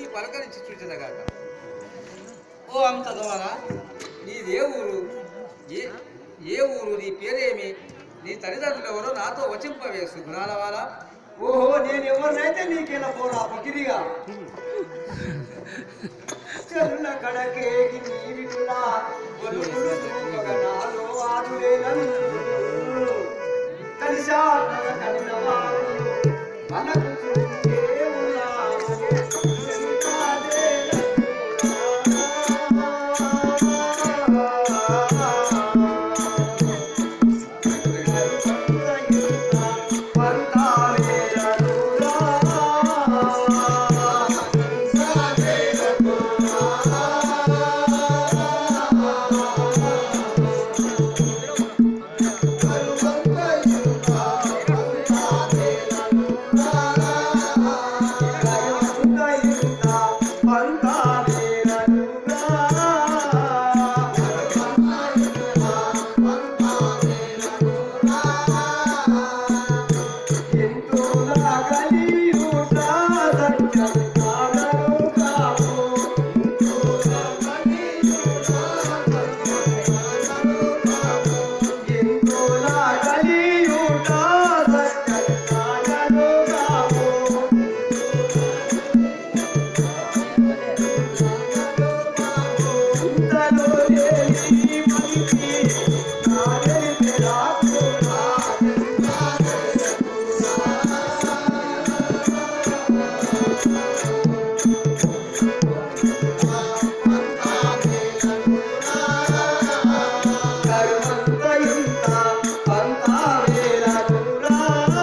పలకరించి చూచదగాక ఓ అంత ద్వారా నీదే ఊరు ఏ ఏ ఊరు నీ పేరేమి నీ తల్లిదండ్రులు ఎవరో నాతో వచింపవే సుజ్ఞానవాల ఓహో నేను ఎవరినైతే నీకెలా పోరా పకిరిగా చెల్ల కడకేగి నీవిలా ఒలుగులు చూపగనాలో ఆదులేనను కలిసా కలినవాడు మనకు చూడేవులా ఎంతో నాగలియుట సత్యం కానరు కాపు ఎంతో నాగలియుట సత్యం కానరు కాపు ఇంతలో లేని మనిషి నాగలి రాకురా కరుమంతయుంత పంతావేలనురా.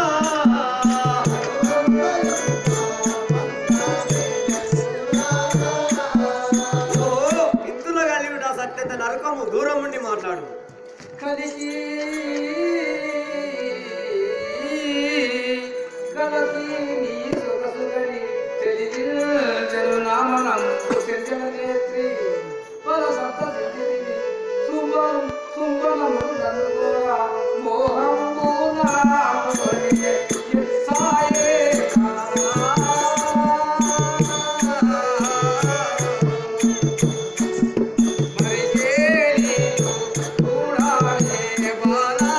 ఓ, ఇందులో కలిగి ఆ సత్యత నరకము దూరం ఉండి మాట్లాడు కలిగి కలసి నీ సొగసుగని తెలియజను నామనం చెంచన నేత్రి పల సప్త సిద్ధిని శుభం శుభనము నన్నుకోరా మోహము నామోని సాయే మరి కేలి కూడాలే బాలా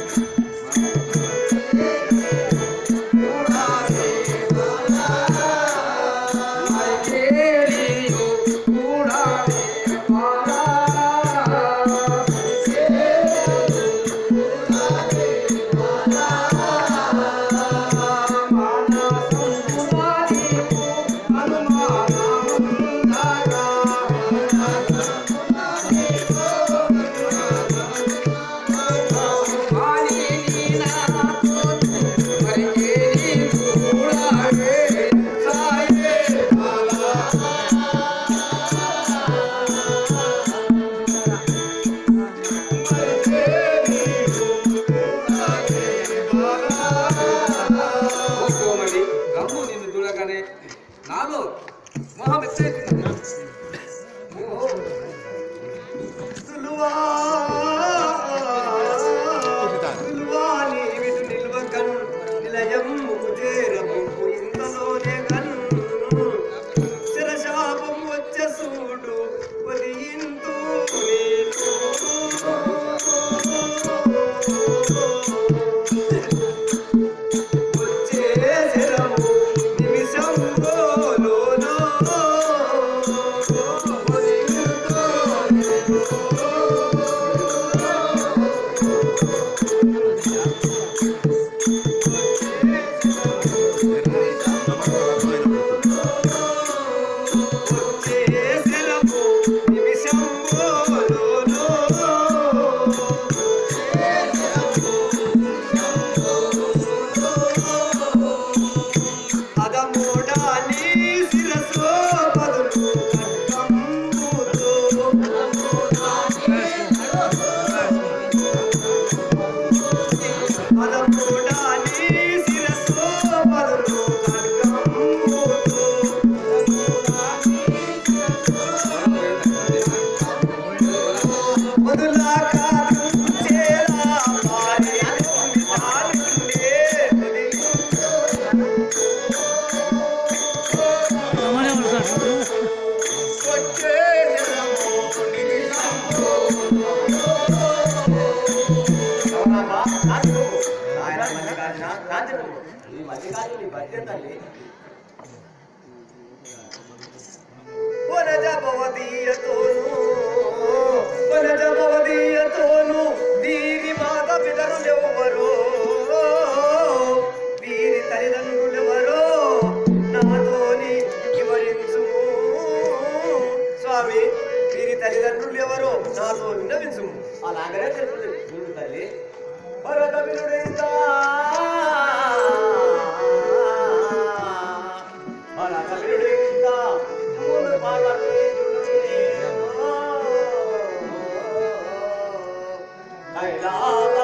కూడాలే బాలా మల్లికార్జుని భర్తే తల్లి వనజ భవదీయతోను వనజ భవదీయతోను వీరి మాత పితరులెవ్వరో వీరి తల్లిదండ్రులెవరో నాతోని వివరించు స్వామి వీరి తల్లిదండ్రులు ఎవరో నాతో విన్నవించు అలాగనే తెలుస్తుంది చూడు తల్లి భరత వినుడైతా భరత వినుడైతా మూడు పార్వతీ కైలాస